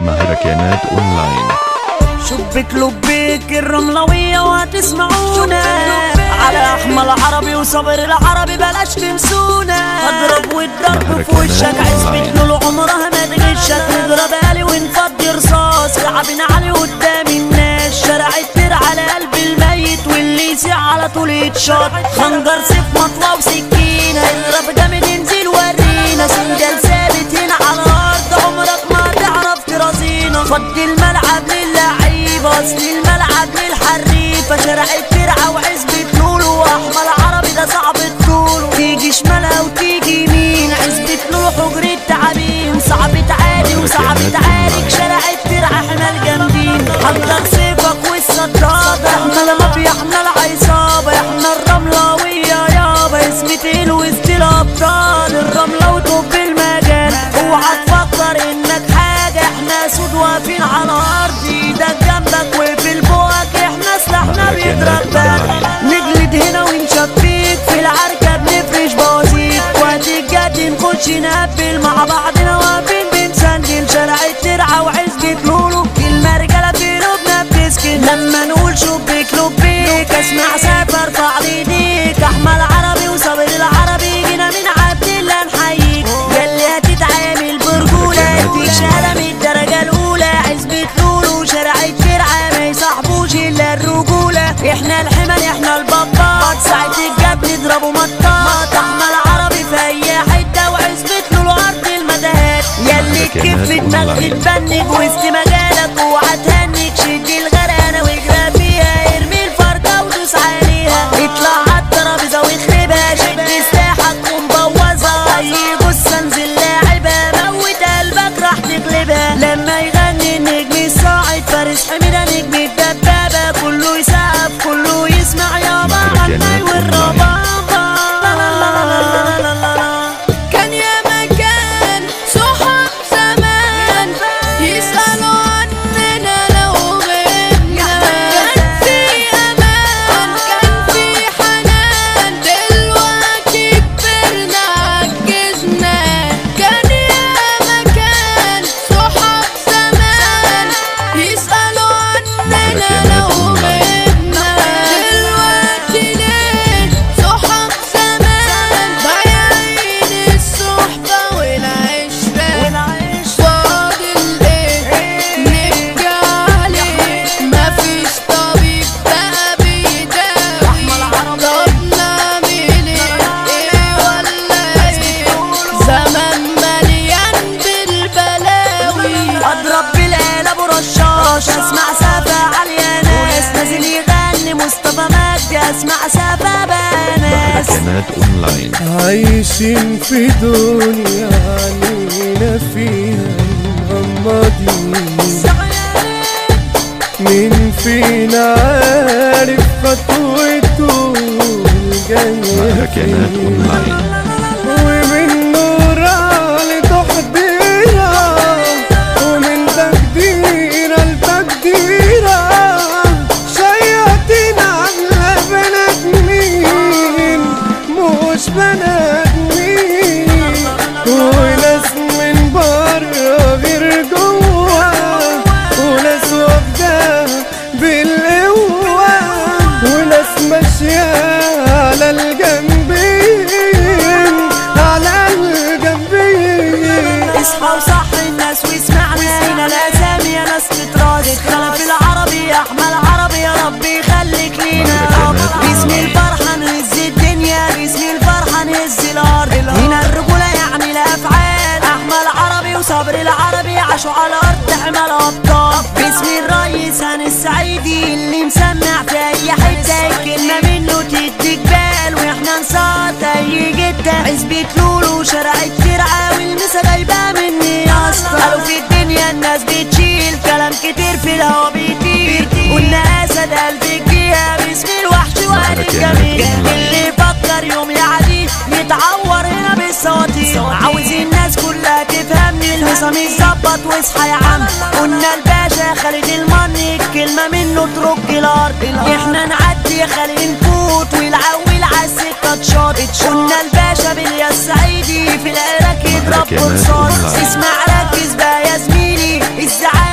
مهرجانات اونلاين شبك لبيك الرملوية وهتسمعونا على أحمل عربي وصابر العربي بلاش تنسونا اضرب والضرب في وشك عزبة له عمرها ما تغشك نضرب آلي ونفضي رصاص لعبنا علي قدام الناس شارع التير على قلب الميت واللي يسيع على طول يتشاط خنجر سيف مطوى وسكينة اضرب جامد انزل ورينا سندال ثابت هنا على الأرض عمرك ما تعرف ترازينا فضي الملعب للعيبة أصل الملعب للحريفة شارع الترعة وعزبة لولو وأحمر عربي ده صعب الطول تيجي شمالها وتيجي يمين عزبة لولو حجر التعابين صعب تعادي وصعب تعارك شارع الترعة احنا الجامدين حضر سيفك والصدادة احنا المافيا احنا العصابة احنا الرملوية يابا اسمي تقيل وسط الأبطال الرملة وطب المجال اوعى تفكر انك حاجة احنا سود واقفين على ارض ايدك جنبك وفي البوك احنا سلاحنا بيضرب بالك نجلد هنا ونشبيك في العركة بنفرش بوازيك وقت الجد نخش نقفل مع بعضنا واقفين بنسندل شارع الترعة وعزبة لولو كلمة رجالة في قلوبنا بتسكن لما نقول شبيك لبيك اسمع سافر ارفع ايديك احمل عربي وصابر العربي جينا من عبد الله نحييك ياللي هتتعامل برجولة اديك شهادة من الدرجة الأولى عزبة لولو شارع الترعة ما يصاحبوش إلا الرجولة احنا الحمل احنا البطات ساعة الجاب نضربه مطاط احمل عربي في أي حتة وعزبة لولو أرض المتاهات ياللي الكيف في دماغك تبنج وسط مجالك اوعى تهنج شد الغرقانة واجرى فيها ارمي الفرقة ودوس عليها اطلع على الترابيزة واخربها شد سلاحك ومبوظها اي جثة انزل لاعبها موت قلبك راح تغلبها لما يغني النجم الصاعد فارس حميدة نجم الدبابة كله يسقف كله يسمع يابا عالناي والربابة كان يا مكان صحاب زمان يسألوا عننا لو غبنا كان في أمان كان في حنان دلوقتي كبرنا عجزنا كان يا مكان صحاب زمان يسألوا عننا لو غبنا دلوقتي ليه صحاب زمان ضايعين الصحبة والعشرة فاضل ايه نبكي عليه مفيش طبيب بقى بيداوي طب نعمل ايه ولا ايه زمان مليان بالبلاوي اضرب بالآلة ابو رشاش اسمع سافة عالية ناس نازل يغني مصطفى مجدي اسمع سافة بناس مهرجانات اونلاين عايشين في دنيا علينا فيها مغمضين مين فينا عارف خطوته الجاية مهرجانات فين اونلاين ومن نورة لتحضيرة ومن تقديرة لتقديرة شياطين عاملة بنات مين مش بنات مين وناس من بره غير جوا وناس واخدة بالقوة وناس ماشية على الجنبين على الجنبين اصحى وصح الناس واسمعنا هنا الاسامي يا ناس تترادف خلف العربي يا احمد عربي يا رب يخليك لينا باسم الفرحة نهز الدنيا باسم الفرحة نهز الارض هنا الرجولة يعني الافعال احمد عربي وصبر العربي عاشوا على الارض تحمل ابطال باسم الريس هاني السعيدي اللي مسمع في اي حتة كلمة منه تديك بال واحنا نصاد اي جدة عزبة لولو شارع الترعة والمسا جايبة مني اصلا قالوا في الدنيا الناس بتشيل كلام كتير في الهوا بيطير قلنا اسد قلب الجيها باسم الوحش وقال الجميل اللي يفكر يوم يعدي يتعور هنا بالسواطير عاوز الناس كلها تفهمني الهصام يتظبط واصحى يا عم قلنا الباشا خالد المني الكلمة منه ترك الارض احنا نعدي يا خالد نفوت والعويل عالسكة تشاط قلنا الباشا باليا السعيدي في العراق يضرب مهرجانات بصوت أونلاين. اسمع ركز بقى يا زميلي الزعل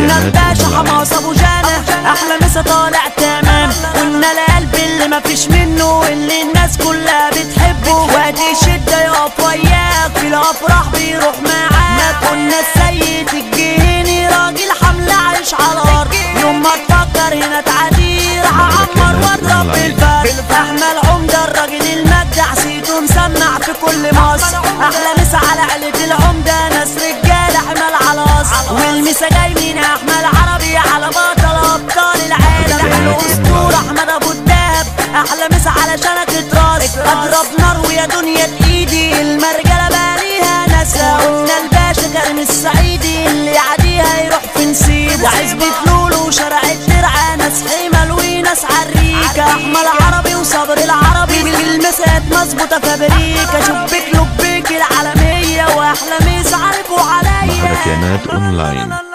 قلنا الباشا حماس ابو جانا احلى مسا طالع تمام قلنا القلب اللي مفيش منه اللي الناس كلها بتحبه وقت الشدة يقف وياك في الافراح بيروح معاك قلنا السيد الجهيني راجل حملة عايش على الارض يوم ما تفكر هنا تعديل هعمر واضرب بالفرد احمد عمدة الراجل المجدع سيته مسمع في كل مصر احلى مسا على عيلة العمدة ناس رجالة حمل على اصل والمسا جاي من احمد عربي على بطل ابطال العالم الاسطورة احمد ابو الدهب احلى مسا علشانك اتراس اضرب نار ويا دنيا ايدي المرجلة بقى ليها ناسا قلنا الباشا كريم السعيدي اللي يعديها يروح في نسيبه عزبة لولو وشارع الدرعة ناس حمل وناس عريكة احمد عربي وصبر العربي المسات مظبوطة فابريكا شبيك لبيك العالمية واحلى مسا عليك وعليا مهرجانات أونلاين